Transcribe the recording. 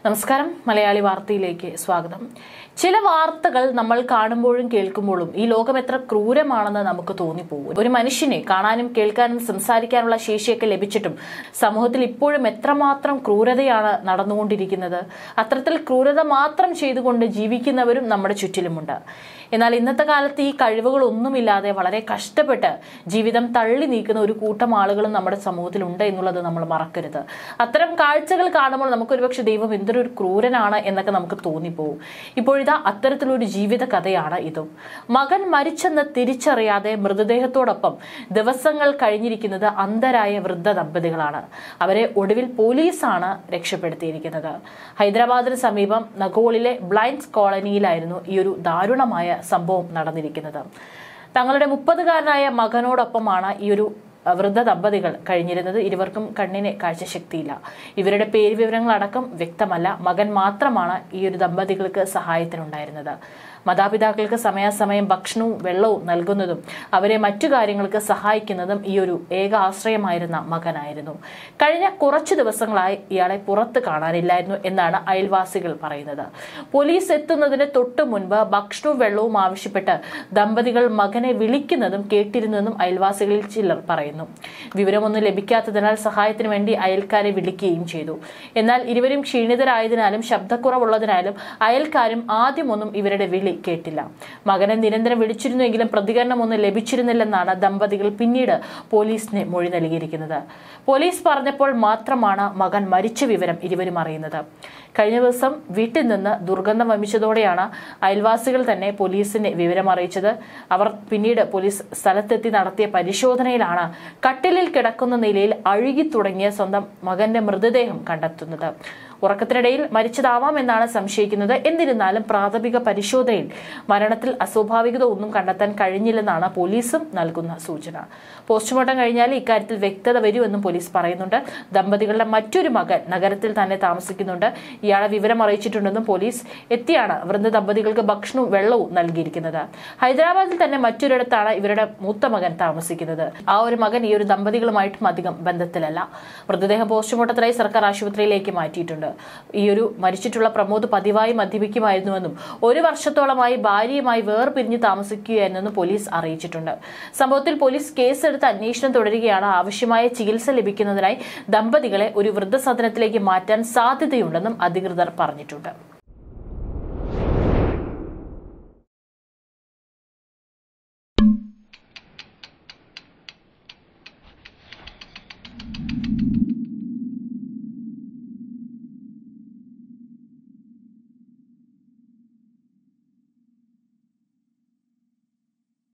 നമസ്കാരം മലയാളി വാർത്തയിലേക്ക് സ്വാഗതം ചില വാർത്തകൾ നമ്മൾ കാണുമ്പോഴും കേൾക്കുമ്പോഴും ഈ ലോകം എത്ര ക്രൂരമാണെന്ന് നമുക്ക് തോന്നിപ്പോകും ഒരു മനുഷ്യനെ കാണാനും കേൾക്കാനും സംസാരിക്കാനുള്ള ശേഷിയൊക്കെ ലഭിച്ചിട്ടും സമൂഹത്തിൽ ഇപ്പോഴും എത്രമാത്രം ക്രൂരതയാണ് നടന്നുകൊണ്ടിരിക്കുന്നത് അത്തരത്തിൽ ക്രൂരത മാത്രം ചെയ്തുകൊണ്ട് ജീവിക്കുന്നവരും നമ്മുടെ ചുറ്റിലുമുണ്ട് എന്നാൽ ഇന്നത്തെ കാലത്ത് ഈ കഴിവുകളൊന്നുമില്ലാതെ വളരെ കഷ്ടപ്പെട്ട് ജീവിതം തള്ളി നീക്കുന്ന ഒരു കൂട്ടം ആളുകളും നമ്മുടെ സമൂഹത്തിലുണ്ട് എന്നുള്ളത് നമ്മൾ മറക്കരുത് അത്തരം കാഴ്ചകൾ കാണുമ്പോൾ നമുക്ക് ഒരുപക്ഷെ ദൈവം എന്തൊരു ക്രൂരനാണ് എന്നൊക്കെ നമുക്ക് തോന്നിപ്പോവും ഇപ്പോഴിതാ അത്തരത്തിലൊരു ജീവിത കഥയാണ് ഇതും മകൻ മരിച്ചെന്ന് തിരിച്ചറിയാതെ മൃതദേഹത്തോടൊപ്പം ദിവസങ്ങൾ കഴിഞ്ഞിരിക്കുന്നത് അന്ധരായ വൃദ്ധ ദമ്പതികളാണ് അവരെ ഒടുവിൽ പോലീസാണ് രക്ഷപ്പെടുത്തിയിരിക്കുന്നത് ഹൈദരാബാദിന് സമീപം നഗോളിലെ ബ്ലൈൻഡ്സ് കോളനിയിലായിരുന്നു ഈ ഒരു ദാരുണമായ സംഭവം നടന്നിരിക്കുന്നത് തങ്ങളുടെ മുപ്പതുകാരനായ മകനോടൊപ്പമാണ് ഈ ഒരു വൃദ്ധ ദമ്പതികൾ കഴിഞ്ഞിരുന്നത് ഇരുവർക്കും കണ്ണിന് കാഴ്ചശക്തിയില്ല ഇവരുടെ പേര് വിവരങ്ങളടക്കം വ്യക്തമല്ല മകൻ മാത്രമാണ് ഈ ഒരു ദമ്പതികൾക്ക് സഹായത്തിനുണ്ടായിരുന്നത് മാതാപിതാക്കൾക്ക് സമയാസമയം ഭക്ഷണവും വെള്ളവും നൽകുന്നതും അവരെ മറ്റു കാര്യങ്ങൾക്ക് സഹായിക്കുന്നതും ഈ ഒരു ഏക ആശ്രയമായിരുന്ന മകനായിരുന്നു കഴിഞ്ഞ കുറച്ചു ദിവസങ്ങളായി ഇയാളെ പുറത്ത് കാണാനില്ലായിരുന്നു എന്നാണ് അയൽവാസികൾ പറയുന്നത് പോലീസ് എത്തുന്നതിന് തൊട്ടു മുൻപ് ഭക്ഷണവും വെള്ളവും ആവശ്യപ്പെട്ട് ദമ്പതികൾ മകനെ വിളിക്കുന്നതും കേട്ടിരുന്നെന്നും അയൽവാസികളിൽ ചിലർ പറയുന്നു വിവരമൊന്നും ലഭിക്കാത്തതിനാൽ സഹായത്തിന് വേണ്ടി അയൽക്കാരെ വിളിക്കുകയും ചെയ്തു എന്നാൽ ഇരുവരും ക്ഷീണിതരായതിനാലും ശബ്ദക്കുറവുള്ളതിനാലും അയൽക്കാരും ആദ്യമൊന്നും ഇവരുടെ വിളി കേട്ടില്ല മകനെ നിരന്തരം വിളിച്ചിരുന്നുവെങ്കിലും പ്രതികരണമൊന്നും ലഭിച്ചിരുന്നില്ലെന്നാണ് ദമ്പതികൾ പിന്നീട് പോലീസിന് മൊഴി നൽകിയിരിക്കുന്നത് പോലീസ് പറഞ്ഞപ്പോൾ മാത്രമാണ് മകൻ മരിച്ച വിവരം ഇരുവരും അറിയുന്നത് കഴിഞ്ഞ ദിവസം വീട്ടിൽ നിന്ന് ദുർഗന്ധം വമിച്ചതോടെയാണ് അയൽവാസികൾ തന്നെ പോലീസിനെ വിവരം അറിയിച്ചത് അവർ പിന്നീട് പോലീസ് സ്ഥലത്തെത്തി നടത്തിയ പരിശോധനയിലാണ് കട്ടിലിൽ കിടക്കുന്ന നിലയിൽ അഴുകി തുടങ്ങിയ സ്വന്തം മകന്റെ മൃതദേഹം കണ്ടെത്തുന്നത് ഉറക്കത്തിനിടയിൽ മരിച്ചതാവാം എന്നാണ് സംശയിക്കുന്നത് എന്നിരുന്നാലും പ്രാഥമിക പരിശോധനയിൽ മരണത്തിൽ അസ്വാഭാവികത ഒന്നും കണ്ടെത്താൻ കഴിഞ്ഞില്ലെന്നാണ് പോലീസും നൽകുന്ന സൂചന പോസ്റ്റ്മോർട്ടം കഴിഞ്ഞാൽ ഇക്കാര്യത്തിൽ വ്യക്തത വരുമെന്നും പോലീസ് പറയുന്നുണ്ട് ദമ്പതികളുടെ മറ്റൊരു മകൻ നഗരത്തിൽ തന്നെ താമസിക്കുന്നുണ്ട് ഇയാളെ വിവരം അറിയിച്ചിട്ടുണ്ടെന്നും പോലീസ് എത്തിയാണ് വൃന്ദ ദമ്പതികൾക്ക് ഭക്ഷണവും വെള്ളവും നൽകിയിരിക്കുന്നത് ഹൈദരാബാദിൽ തന്നെ മറ്റൊരിടത്താണ് ഇവരുടെ മൂത്ത മകൻ താമസിക്കുന്നത് ആ ഒരു മകൻ ഈ ഒരു ദമ്പതികളുമായിട്ടും അധികം ബന്ധത്തിലല്ല മൃതദേഹം പോസ്റ്റ്മോർട്ടത്തിനായി സർക്കാർ ആശുപത്രിയിലേക്ക് മാറ്റിയിട്ടുണ്ട് ഈ ഒരു മരിച്ചിട്ടുള്ള പ്രമോദ് പതിവായി മദ്യപിക്കുമായിരുന്നുവെന്നും ഒരു വർഷത്തോളമായി ഭാര്യയുമായി വേർപിരിഞ്ഞ് താമസിക്കുകയായിരുന്നെന്നും പോലീസ് അറിയിച്ചിട്ടുണ്ട് സംഭവത്തിൽ പോലീസ് കേസെടുത്ത് അന്വേഷണം തുടരുകയാണ് ആവശ്യമായ ചികിത്സ ലഭിക്കുന്നതിനായി ദമ്പതികളെ ഒരു വൃദ്ധസദനത്തിലേക്ക് മാറ്റാൻ സാധ്യതയുണ്ടെന്നും അധികൃതർ പറഞ്ഞിട്ടുണ്ട്